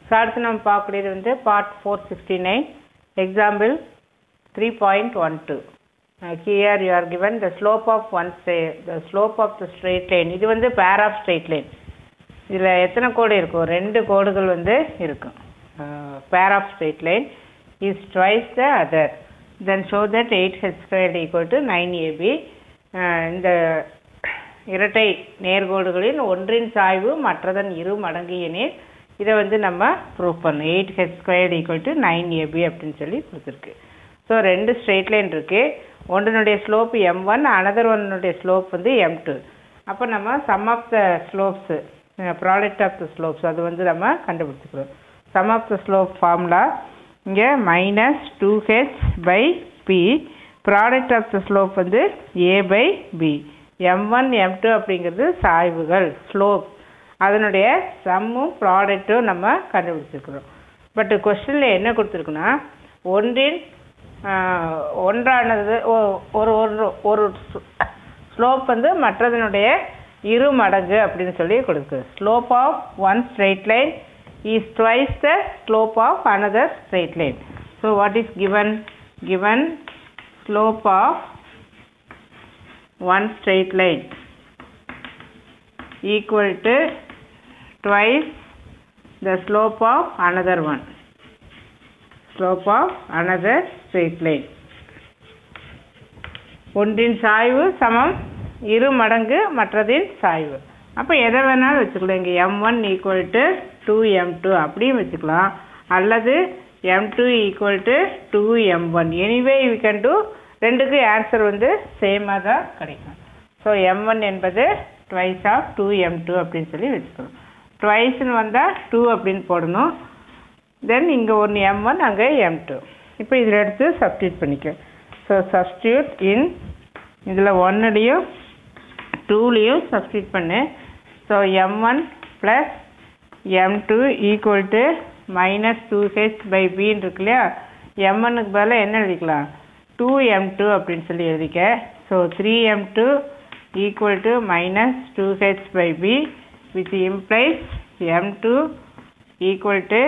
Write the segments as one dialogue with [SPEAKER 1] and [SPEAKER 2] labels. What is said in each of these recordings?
[SPEAKER 1] so அடுத்து நம்ம பார்க்கக்கூடியது வந்து part four sixty nine example three point one two here you are given the slope of one straight the slope of the straight line இது வந்து pair of straight line இதில் எத்தனை கோடு இருக்கும் ரெண்டு கோடுகள் வந்து இருக்கும் pair of straight line is twice the other then show that 8 h squared equal to 9 ab அஹ் இந்த இரட்டை நேர்கோடுகளின் ஒன்றின் சாய்வு மற்றதன் இரு மடங்கு எனில் இதை வந்து நம்ம ப்ரூவ் பண்ணணும் eight H squared equal to nine AB அப்படின்னு சொல்லி கொடுத்துருக்கு ஸோ ரெண்டு ஸ்ட்ரெயிட் லைன் இருக்கு ஒன்றினுடைய ஸ்லோப் எம் ஒன் அனதர் ஒன்னுடைய ஸ்லோப் வந்து எம் டூ அப்போ நம்ம sum of the slopes product of the slopes அது வந்து நம்ம கண்டுபிடிச்சிக்கிறோம் sum of the slope formula இங்கே minus two H by B product of the slope வந்து A by B M one M two அப்படிங்கிறது சாய்வுகள் ஸ்லோப் அதனுடைய சம்மும் ப்ராடக்ட்டும் நம்ம கண்டுபிடிச்சிருக்கிறோம் பட் கொஸ்டினில் என்ன கொடுத்துருக்குன்னா ஒன்றின் ஆஹ், ஒன்றானது ஒ- ஒரு ஒரு ஒரு ஸ்லோப் வந்து மற்றதனுடைய இரு மடங்கு அப்படின்னு சொல்லி கொடுக்கு slope of one straight line is twice the slope of another straight line so what is given given slope of one straight line equal to twice the slope of another one slope of another straight line ஒன்றின் சாய்வு சமம் இரு மடங்கு மற்றதின் சாய்வு அப்போ எதை வேணாலும் வச்சுக்கலாம் இங்கே M one equal to two M two அப்படியும் வச்சுக்கலாம் அல்லது M two equal to two M one anyway you can do ரெண்டுக்கு ஆன்சர் வந்து சேமாக தான் கிடைக்கும் ஸோ எம் ஒன் என்பது twice of two M two அப்படின்னு சொல்லி வச்சுக்கணும் ட்வைஸ்னு வந்தால் டூ அப்படின்னு போடணும் தென் இங்கே ஒன்று எம் ஒன் அங்கே எம் டூ இப்போ இதில் எடுத்து சப்ஸ்டியூட் பண்ணிக்க ஸோ சப்ஸ்டியூட் இன் இதில் ஒன்னுலேயும் டூலேயும் சப்ஸ்டியூட் பண்ணு so M one plus M two equal to minus two H by பின்னு இருக்கு இல்லையா எம் ஒன்னுக்கு பதிலாக என்ன எழுதிக்கலாம் டூ எம் டூ அப்படின்னு சொல்லி எழுதிக்க so three M two equal to minus two H by B which implies M two equal to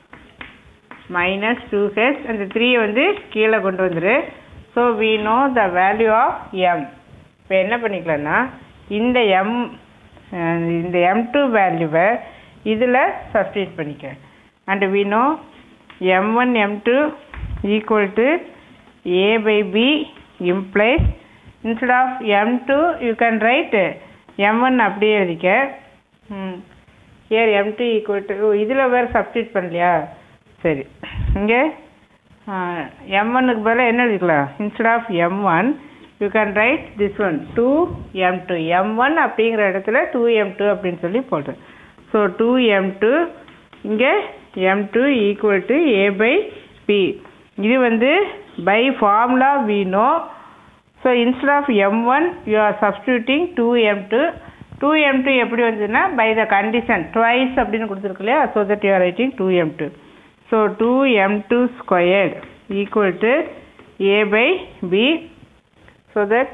[SPEAKER 1] minus two H அந்த த்ரீ வந்து கீழே கொண்டு வந்துரு so we know the value of M இப்போ என்ன பண்ணிக்கலாம்னா இந்த எம் இந்த எம் டூ வேல்யூவை இதில் சப்ஸ்டியூட் பண்ணிக்க and we know M one M two equal to A by B implies instead of M two you can write M one அப்படியே எழுதிக்க hmm here M two equal to இதில் வேறு substitute பண்ணலையா சரி இங்கே எம் ஒன்னுக்கு பதிலாக என்ன எழுதிக்கலாம் instead of M one you can write this one two M two M one அப்படிங்கிற இடத்துல டூ எம் டூ அப்படின்னு சொல்லி போடுறேன் ஸோ டூ எம் டூ இங்கே M two equal to A by B இது வந்து by formula we know so instead of M one you are substituting two M two two M two எப்படி வந்ததுன்னா by the condition twice அப்படின்னு கொடுத்துருக்கு இல்லையா so that you are writing two M two so two M two squared equal to A by B so that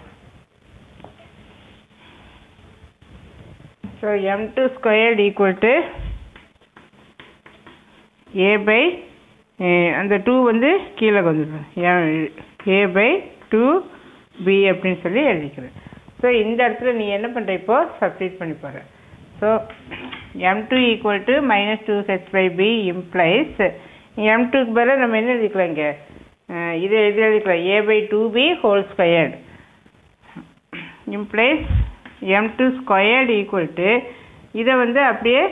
[SPEAKER 1] so M two squared equal to A by அந்த two வந்து கீழே வந்துடும் ஏ by two B அப்படின்னு சொல்லி எழுதிக்கிறேன் so இந்த இடத்துல நீ என்ன பண்ணுற இப்போ சப்ஸ்டியூட் பண்ணி போகிற so M two equal to minus two H by B implies M டூக்கு பதிலாக நம்ம என்ன எழுதிக்கலாம் இங்கே அஹ் இது இது எழுதிக்கலாம் A by two B whole squared implies M two squared equal to இதை வந்து அப்படியே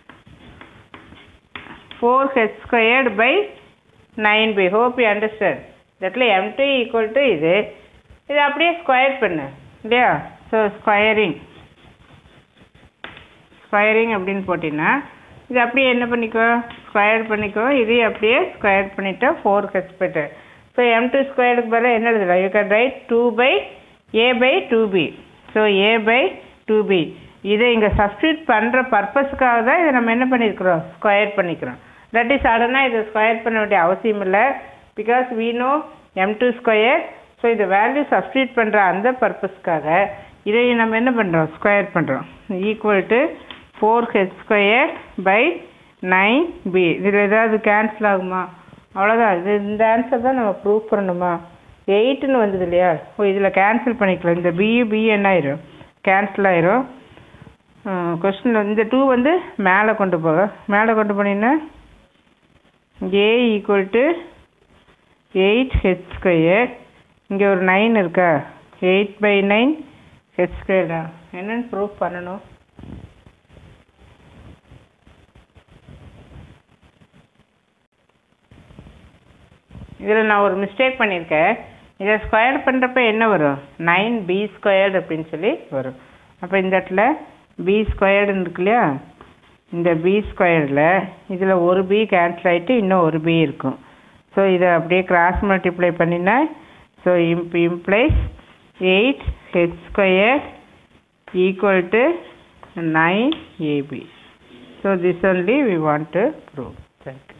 [SPEAKER 1] four H squared by nine by hope you understand இடத்துல எம் டூ ஈக்குவல் டு இது இதை அப்படியே ஸ்கொயர் பண்ணு இல்லையா ஸோ ஸ்கொயரிங் ஸ்கொயரிங் அப்படின்னு போட்டிங்கன்னா இது அப்படியே என்ன பண்ணிக்கோ ஸ்கொயர் பண்ணிக்கோ இதையும் அப்படியே ஸ்கொயர் பண்ணிட்டா ஃபோர் ஹெச் பெட்டு ஸோ எம் டூ ஸ்கொயருக்கு பதிலாக என்ன எழுதலாம் you can write two by A by two B so A by two B இதை இங்கே சப்ஸ்டியூட் பண்ணுற பர்பஸ்க்காக தான் இதை நம்ம என்ன பண்ணியிருக்கிறோம் ஸ்கொயர் பண்ணிக்கிறோம் தட் இஸ் சடனாக இதை ஸ்கொயர் பண்ண வேண்டிய அவசியம் இல்லை because we know M two square so இந்த வேல்யூ சப்ஸ்டியூட் பண்ணுற அந்த பர்பஸ்க்காக இதை நம்ம என்ன பண்ணுறோம் ஸ்கொயர் பண்ணுறோம் equal to four H square by nine B இதில் ஏதாவது கேன்சல் ஆகுமா அவ்வளோதான் இது இந்த ஆன்சர் தான் நம்ம ப்ரூவ் பண்ணணுமா எயிட்டுன்னு வந்தது இல்லையா ஓ இதில் கேன்சல் பண்ணிக்கலாம் இந்த பியும் பி என்ன ஆயிரும் கேன்சல் ஆயிரும் கொஸ்டின் இந்த டூ வந்து மேலே கொண்டு போக மேலே கொண்டு போனீங்கன்னா A equal to eight H square இங்கே ஒரு நைன் இருக்கா எயிட் பை நைன் ஹெச் ஸ்கொயர்டா என்னன்னு ப்ரூவ் பண்ணணும் இதில் நான் ஒரு மிஸ்டேக் பண்ணியிருக்கேன் இதை ஸ்கொயர் பண்ணுறப்ப என்ன வரும் நைன் பி ஸ்கொயர்டு அப்படின்னு சொல்லி வரும் அப்போ இந்த இடத்துல பி ஸ்கொயர்டுன்னு இருக்கு இல்லையா இந்த பி ஸ்கொயரில் இதில் ஒரு பி கேன்சல் ஆகிட்டு இன்னும் ஒரு பி இருக்கும் ஸோ இதை அப்படியே கிராஸ் மல்டிப்ளை பண்ணினா so imp implies eight H square equal to nine AB so this only we want to prove thank you